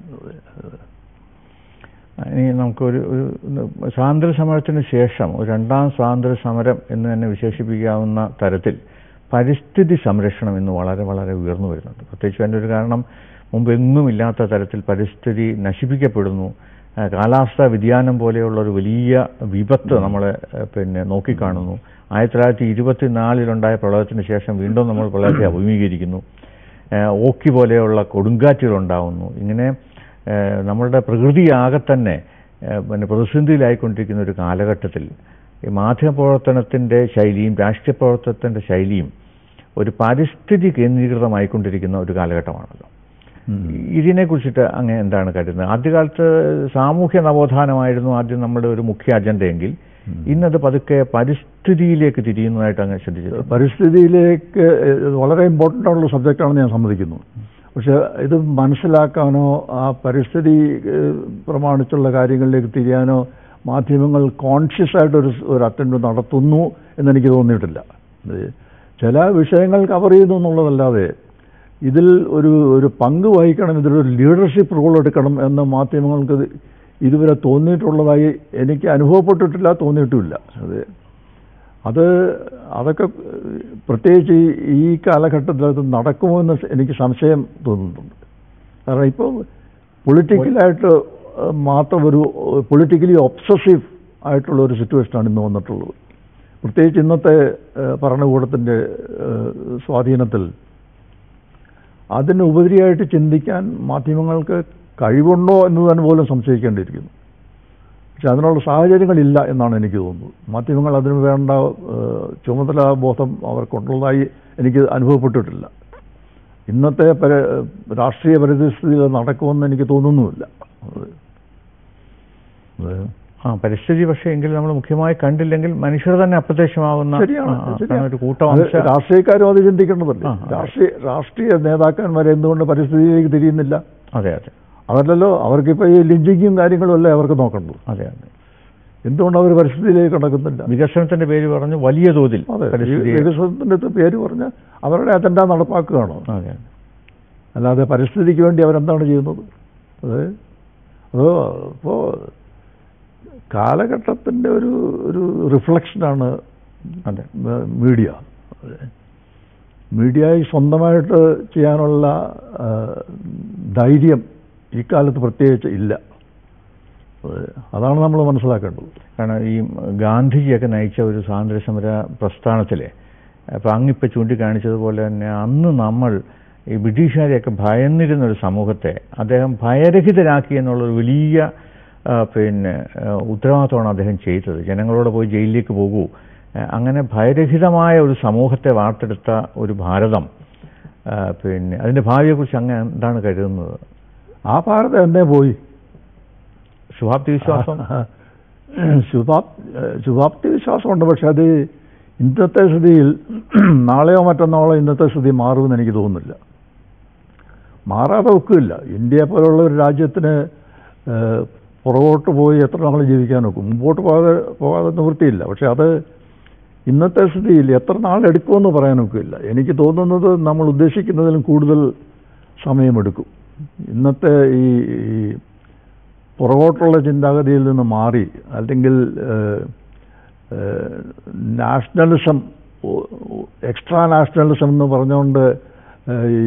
A: ഇനി നമുക്കൊരു ഒരു സ്വാതന്ത്ര്യ സമരത്തിന് ശേഷം ഒരു രണ്ടാം സ്വാതന്ത്ര്യ സമരം എന്ന് തന്നെ വിശേഷിപ്പിക്കാവുന്ന തരത്തിൽ പരിസ്ഥിതി സംരക്ഷണം ഇന്ന് വളരെ വളരെ ഉയർന്നു വരുന്നുണ്ട് പ്രത്യേകിച്ച് അതിൻ്റെ ഒരു കാരണം മുമ്പ് എങ്ങും ഇല്ലാത്ത തരത്തിൽ പരിസ്ഥിതി നശിപ്പിക്കപ്പെടുന്നു ആ, കാലാവസ്ഥാ വ്യതിയാനം പോലെയുള്ള ഒരു വലിയ വിപത്ത് നമ്മളെ ആ, പിന്നെ നോക്കിക്കാണുന്നു ആയിരത്തി തൊള്ളായിരത്തി ഇരുപത്തിനാലിലുണ്ടായ പ്രളയത്തിന് ശേഷം വീണ്ടും നമ്മൾ പ്രളയത്തെ അഭിമുഖീകരിക്കുന്നു ഏഹ് ഓക്കി പോലെയുള്ള കൊടുങ്കാറ്റുകൾ ഉണ്ടാവുന്നു ഇങ്ങനെ ഏഹ് നമ്മളുടെ പ്രകൃതി ആകെ തന്നെ ഏഹ് പിന്നെ പ്രതിസന്ധിയിലായിക്കൊണ്ടിരിക്കുന്ന ഒരു കാലഘട്ടത്തിൽ ഈ മാധ്യമപ്രവർത്തനത്തിൻ്റെ ശൈലിയും രാഷ്ട്രീയ പ്രവർത്തനത്തിൻ്റെ ശൈലിയും ഒരു പരിസ്ഥിതി കേന്ദ്രീകൃതമായിക്കൊണ്ടിരിക്കുന്ന ഒരു കാലഘട്ടമാണല്ലോ ഇതിനെക്കുറിച്ചിട്ട് അങ്ങ് എന്താണ് കരുതുന്നത് ആദ്യകാലത്ത് സാമൂഹ്യ നവോത്ഥാനമായിരുന്നു ആദ്യം നമ്മുടെ ഒരു മുഖ്യ അജണ്ടയെങ്കിൽ ഇന്നത് പതുക്കെ പരിസ്ഥിതിയിലേക്ക് തിരിയുന്നതായിട്ട് അങ്ങ് ശ്രദ്ധിച്ചിട്ടുണ്ട്
B: പരിസ്ഥിതിയിലേക്ക് ഏഹ്, വളരെ ഇമ്പോർട്ടൻ്റ് ആയിട്ടുള്ള സബ്ജക്റ്റാണെന്ന് ഞാൻ സമ്മതിക്കുന്നു പക്ഷെ ഇത് മനസ്സിലാക്കാനോ ആ പരിസ്ഥിതി ഏഹ്, പ്രമാണിച്ചുള്ള കാര്യങ്ങളിലേക്ക് തിരിയാനോ മാധ്യമങ്ങൾ കോൺഷ്യസ് ആയിട്ടൊരു സ് ഒരു അറ്റൻഡ് നടത്തുന്നു എന്നെനിക്ക് തോന്നിയിട്ടില്ല ഇത് ചില വിഷയങ്ങൾ കവർ ചെയ്യുന്നു എന്നുള്ളതല്ലാതെ ഇതിൽ ഒരു ഒരു പങ്ക് വഹിക്കണം ഇതിലൊരു ലീഡർഷിപ്പ് റോൾ എടുക്കണം എന്ന് മാധ്യമങ്ങൾക്ക് ഇത് ഇതുവരെ തോന്നിയിട്ടുള്ളതായി എനിക്ക് അനുഭവപ്പെട്ടിട്ടില്ല തോന്നിയിട്ടുമില്ല അത് അത് അതൊക്കെ പ്രത്യേകിച്ച് ഈ ഈ കാലഘട്ടത്തിൽ അത് നടക്കുമോ എന്ന് എനിക്ക് സംശയം തോന്നുന്നുണ്ട് കാരണം ഇപ്പോൾ പൊളിറ്റിക്കലായിട്ട് മാത്രം ഒരു പൊളിറ്റിക്കലി ഒബ്സസീവ് ആയിട്ടുള്ള ഒരു സിറ്റുവേഷനാണ് ഇന്ന് വന്നിട്ടുള്ളത് പ്രത്യേകിച്ച് ഇന്നത്തെ ഏഹ്, ഭരണകൂടത്തിൻ്റെ ഏഹ്, സ്വാധീനത്തിൽ അതിന് ഉപരിയായിട്ട് ചിന്തിക്കാൻ മാധ്യമങ്ങൾക്ക് കഴിവുണ്ടോ എന്ന് തന്നെ പോലും സംശയിക്കേണ്ടിയിരിക്കുന്നു പക്ഷെ അതിനുള്ള സാഹചര്യങ്ങളില്ല എന്നാണ് എനിക്ക് തോന്നുന്നത് മാധ്യമങ്ങൾ അതിന് വേണ്ട ഏഹ്, ചുമതലാ ബോധം അവർക്കുള്ളതായി എനിക്ക് അനുഭവപ്പെട്ടിട്ടില്ല ഇന്നത്തെ പരി രാഷ്ട്രീയ പരിസ്ഥിതിയിൽ നടക്കുമെന്ന് എനിക്ക് തോന്നുന്നുമില്ല അത് അത്
A: ആ പരിസ്ഥിതി പക്ഷേ എങ്കിൽ നമ്മൾ മുഖ്യമായി കണ്ടില്ലെങ്കിൽ മനുഷ്യർ തന്നെ അപ്രത്യക്ഷമാവുന്ന
B: ശരിയാണ്
A: ആ, ആ,
B: ശരിയാണ്.
A: കാരണം ഒരു കൂട്ടം
B: അത്
A: അംശ
B: രാഷ്ട്രീയക്കാരും അത് ചിന്തിക്കേണ്ടതല്ലേ
A: ആ, അതെ.
B: രാഷ്ട്രീയ രാഷ്ട്രീയ നേതാക്കന്മാർ എന്തുകൊണ്ട് പരിസ്ഥിതിയിലേക്ക് തിരിയുന്നില്ല
A: അതെ അതെ
B: അതല്ലല്ലോ അവർക്കിപ്പോൾ ഈ ലിഞ്ചിങ്ങും കാര്യങ്ങളും അല്ലേ അവർക്ക് നോക്കേണ്ടത്
A: അതെ അതെ
B: എന്തുകൊണ്ട് അവർ പരിസ്ഥിതിയിലേക്ക് കടക്കുന്നില്ല
A: വികസനത്തിന്റെ പേര് പറഞ്ഞു വലിയ തോതിൽ
B: അതെ ഈ
A: പരിസ്ഥിതിയെ
B: വികസനത്തിൻ്റെ പേര് പറഞ്ഞ് അവരുടെ അജണ്ട നടപ്പാക്കുകയാണ്
A: അതെ
B: അല്ലാതെ പരിസ്ഥിതിക്ക് വേണ്ടി അവരെന്താണ് ചെയ്യുന്നത് അത് അത് ഇപ്പോൾ കാലഘട്ടത്തിൻ്റെ ഒരു ഒരു റിഫ്ലക്ഷനാണ്
A: അതെ
B: മീഡിയ മീഡിയ സ്വന്തമായിട്ട് ചെയ്യാനുള്ള ആ, ധൈര്യം ഇക്കാലത്ത് പ്രത്യേകിച്ച് ഇല്ല അത് അതാണ് നമ്മൾ മനസ്സിലാക്കേണ്ടത്
A: കാരണം ഈ ഗാന്ധിജിയൊക്കെ നയിച്ച ഒരു സ്വാതന്ത്ര്യ സമര പ്രസ്ഥാനത്തിലെ അപ്പം അങ്ങിപ്പോൾ ചൂണ്ടിക്കാണിച്ചതുപോലെ തന്നെ അന്ന് നമ്മൾ ഈ ബ്രിട്ടീഷുകാരെയൊക്കെ ഭയന്നിരുന്ന ഒരു സമൂഹത്തെ അദ്ദേഹം ഭയരഹിതരാക്കി എന്നുള്ളൊരു വലിയ ആ, പിന്നെ ആ, ഉത്തരവാദിത്തമാണ് അദ്ദേഹം ചെയ്തത് ജനങ്ങളോട് പോയി ജയിലിലേക്ക് പോകൂ ആ, അങ്ങനെ ഭയരഹിതമായ ഒരു സമൂഹത്തെ വാർത്തെടുത്ത ഒരു ഭാരതം ആ, പിന്നെ അതിൻ്റെ ഭാവിയെക്കുറിച്ച് അങ്ങ് എന്താണ് കരുതുന്നത്
B: ആ ഭാരതം എന്നെ പോയി
A: ശുഭാപ്തി വിശ്വാസം
B: ശുഭാപ് ശുഭാപ്തി വിശ്വാസമുണ്ട് പക്ഷെ അത് ഇന്നത്തെ സ്ഥിതിയിൽ നാളെയോ മറ്റന്നാളോ ഇന്നത്തെ സ്ഥിതി മാറുമെന്ന് എനിക്ക് തോന്നുന്നില്ല മാറാതെ ഒക്കില്ല ഇന്ത്യയെ പോലുള്ള ഒരു രാജ്യത്തിന് ഏഹ്, പുറകോട്ട് പോയി എത്ര നാൾ ജീവിക്കാൻ ഒക്കും മുമ്പോട്ട് പോകാതെ പോകാതെ നിവൃത്തിയില്ല പക്ഷെ അത് ഇന്നത്തെ സ്ഥിതിയിൽ എത്ര നാളെടുക്കുമെന്ന് പറയാൻ ഒക്കില്ല എനിക്ക് തോന്നുന്നത് നമ്മൾ ഉദ്ദേശിക്കുന്നതിലും കൂടുതൽ സമയമെടുക്കും ഇന്നത്തെ ഈ ഈ പുറകോട്ടുള്ള ചിന്താഗതിയിൽ നിന്ന് മാറി അല്ലെങ്കിൽ നാഷണലിസം എക്സ്ട്രാ നാഷണലിസം എന്ന് പറഞ്ഞുകൊണ്ട് ഏഹ്, ഈ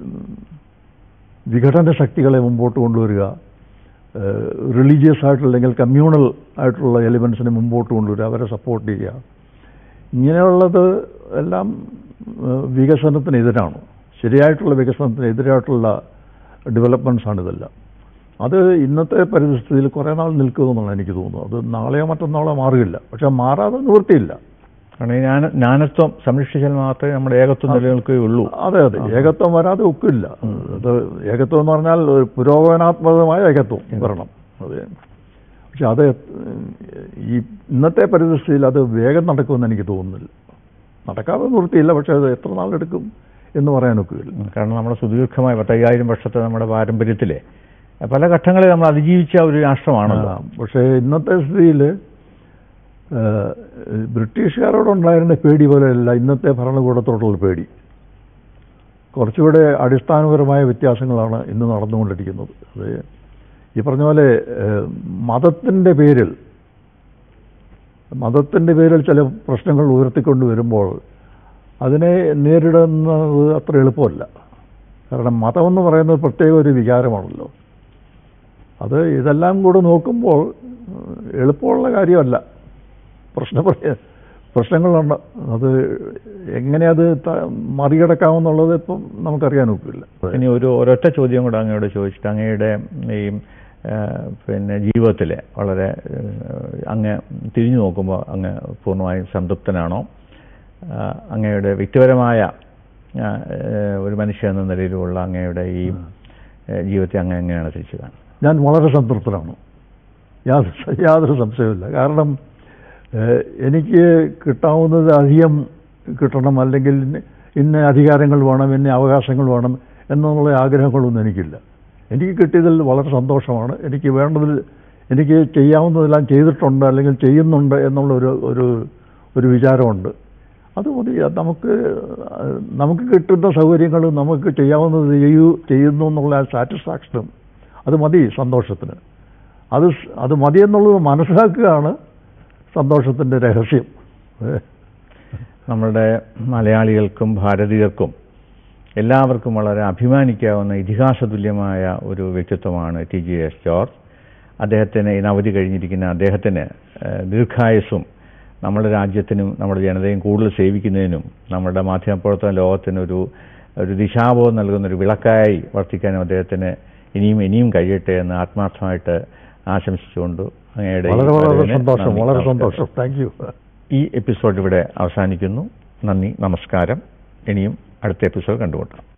B: വിഘടന ശക്തികളെ മുമ്പോട്ട് കൊണ്ടുവരിക റിലീജിയസ് ആയിട്ടുള്ള അല്ലെങ്കിൽ കമ്മ്യൂണൽ ആയിട്ടുള്ള എലിമെൻസിനെ മുമ്പോട്ട് കൊണ്ടുവരിക അവരെ സപ്പോർട്ട് ചെയ്യുക ഇങ്ങനെയുള്ളത് എല്ലാം ഏഹ്, വികസനത്തിനെതിരാണ് ശരിയായിട്ടുള്ള വികസനത്തിന് എതിരായിട്ടുള്ള ഡെവലപ്മെൻറ്റ്സാണ് ഇതെല്ലാം അത് ഇന്നത്തെ പരിസ്ഥിതിയിൽ കുറേ നാൾ നിൽക്കുമെന്നാണ് എനിക്ക് തോന്നുന്നത് അത് നാളെയോ മറ്റന്നാളോ മാറുകയില്ല പക്ഷെ മാറാതെ നിവൃത്തിയില്ല
A: കാരണം ഈ ജ്ഞാന ജ്ഞാനത്വം സംരക്ഷിച്ചാൽ മാത്രമേ നമ്മുടെ ഏകത്വം നിലനിൽക്കുകയുള്ളൂ
B: അതെ അതെ ഏകത്വം വരാതെ ഒക്കില്ല അത് ഏകത്വം എന്ന് പറഞ്ഞാൽ ഒരു പുരോഗമനാത്മകമായ ഏകത്വം വരണം അതെ പക്ഷെ അത് ഈ ഇന്നത്തെ പരിസ്ഥിതിയിൽ അത് വേഗം നടക്കുമെന്ന് എനിക്ക് തോന്നുന്നില്ല നടക്കാതെ നിവൃത്തിയില്ല പക്ഷെ അത് എത്ര നാളെടുക്കും എന്ന് പറയാൻ ഒക്കില്ല
A: കാരണം നമ്മുടെ സുദീർഘമായ പത്തയ്യായിരം വർഷത്തെ നമ്മുടെ പാരമ്പര്യത്തിലെ പല ഘട്ടങ്ങളിൽ നമ്മൾ അതിജീവിച്ച ഒരു രാഷ്ട്രമാണല്ലോ
B: ആ, പക്ഷേ ഇന്നത്തെ സ്ഥിതിയിൽ ബ്രിട്ടീഷുകാരോടുണ്ടായിരുന്ന പേടി പോലെയല്ല ഇന്നത്തെ ഭരണകൂടത്തോടുള്ള പേടി കുറച്ചുകൂടെ അടിസ്ഥാനപരമായ വ്യത്യാസങ്ങളാണ് ഇന്ന് നടന്നുകൊണ്ടിരിക്കുന്നത് അത് ഈ പറഞ്ഞ പോലെ മതത്തിൻ്റെ പേരിൽ മതത്തിൻ്റെ പേരിൽ ചില പ്രശ്നങ്ങൾ ഉയർത്തിക്കൊണ്ട് വരുമ്പോൾ അതിനെ നേരിടുന്നത് അത്ര എളുപ്പമല്ല കാരണം മതമെന്ന് പറയുന്നത് പ്രത്യേക ഒരു വികാരമാണല്ലോ അത് ഇതെല്ലാം കൂടെ നോക്കുമ്പോൾ ഏഹ്, എളുപ്പമുള്ള കാര്യമല്ല പ്രശ്ന പ്രശ്നങ്ങളുണ്ട് അത് എങ്ങനെ അത് ത- മറികടക്കാമെന്നുള്ളത് ഇപ്പം നമുക്കറിയാൻ ഒക്കില്ല
A: ഇനി ഒരു ഒരൊറ്റ ചോദ്യം കൂടെ അങ്ങയോട് ചോദിച്ചിട്ട് അങ്ങയുടെ ഈ ആ, പിന്നെ ജീവിതത്തിലെ വളരെ ആ, അങ്ങ് തിരിഞ്ഞു നോക്കുമ്പോൾ അങ്ങ് പൂർണ്ണമായും സംതൃപ്തനാണോ ആ, അങ്ങയുടെ വ്യക്തിപരമായ ആ, ഏ, ഒരു മനുഷ്യൻ എന്ന നിലയിലുള്ള അങ്ങയുടെ ഈ ഏ, ജീവിതത്തെ അങ്ങ് എങ്ങനെയാണ് തിരിച്ചു കാണുന്നത്
B: ഞാൻ വളരെ സംതൃപ്തനാണ് യാതൊരു യാതൊരു സംശയമില്ല കാരണം ഏഹ്, എനിക്ക് കിട്ടാവുന്നത് അധികം കിട്ടണം അല്ലെങ്കിൽ ഇന്ന- ഇന്ന അധികാരങ്ങൾ വേണം ഇന്ന അവകാശങ്ങൾ വേണം എന്നുള്ള ആഗ്രഹങ്ങളൊന്നും എനിക്കില്ല എനിക്ക് കിട്ടിയതിൽ വളരെ സന്തോഷമാണ് എനിക്ക് വേണ്ടതിൽ എനിക്ക് ചെയ്യാവുന്നതെല്ലാം ചെയ്തിട്ടുണ്ട് അല്ലെങ്കിൽ ചെയ്യുന്നുണ്ട് എന്നുള്ള ഒരു ഒരു ഒരു വിചാരമുണ്ട് അത് മതി അത് നമുക്ക് ഏഹ്, നമുക്ക് കിട്ടുന്ന സൗകര്യങ്ങൾ നമുക്ക് ചെയ്യാവുന്നത് ചെയ്യൂ ചെയ്യുന്നു എന്നുള്ള സാറ്റിസ്ഫാക്ഷനും അത് മതി സന്തോഷത്തിന് അത് സ്- അത് മതി എന്നുള്ളത് മനസ്സിലാക്കുകയാണ് സന്തോഷത്തിൻ്റെ രഹസ്യം ഏ,
A: നമ്മളുടെ മലയാളികൾക്കും ഭാരതീയർക്കും എല്ലാവർക്കും വളരെ അഭിമാനിക്കാവുന്ന ഇതിഹാസതുല്യമായ ഒരു വ്യക്തിത്വമാണ് ടി ജി എസ് ജോർജ് അദ്ദേഹത്തിന് ഇന്ന് അവധി കഴിഞ്ഞിരിക്കുന്ന അദ്ദേഹത്തിന് ഏഹ്, ദീർഘായുസ്സും നമ്മുടെ രാജ്യത്തിനും നമ്മുടെ ജനതയും കൂടുതൽ സേവിക്കുന്നതിനും നമ്മുടെ മാധ്യമപ്രവർത്തന ലോകത്തിനൊരു ഒരു ദിശാബോധം നൽകുന്ന ഒരു വിളക്കായി വർത്തിക്കാനും അദ്ദേഹത്തിന് ഇനിയും ഇനിയും കഴിയട്ടെ എന്ന് ആത്മാർത്ഥമായിട്ട് ആശംസിച്ചുകൊണ്ട് അങ്ങയുടെ ഈ
B: വളരെ വളരെ
A: വരവിന്
B: സന്തോഷം
A: നന്ദി,
B: വളരെ
A: നമസ്കാരം.
B: സന്തോഷം താങ്ക് യു
A: ഈ എപ്പിസോഡ് ഇവിടെ അവസാനിക്കുന്നു നന്ദി നമസ്കാരം ഇനിയും അടുത്ത എപ്പിസോഡ് കണ്ടുമുട്ടാം